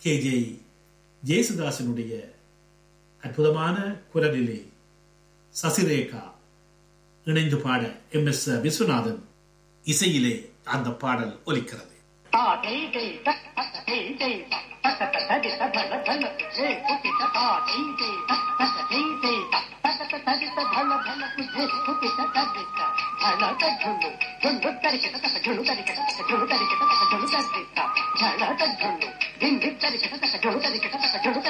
K J ஜேசுதாசனுடைய அற்புதமான குரலிலே சசிரேகா இணைந்து பாட எம் எஸ் விஸ்வநாதன் இசையிலே அந்த பாடல் ஒலிக்கிறது झळ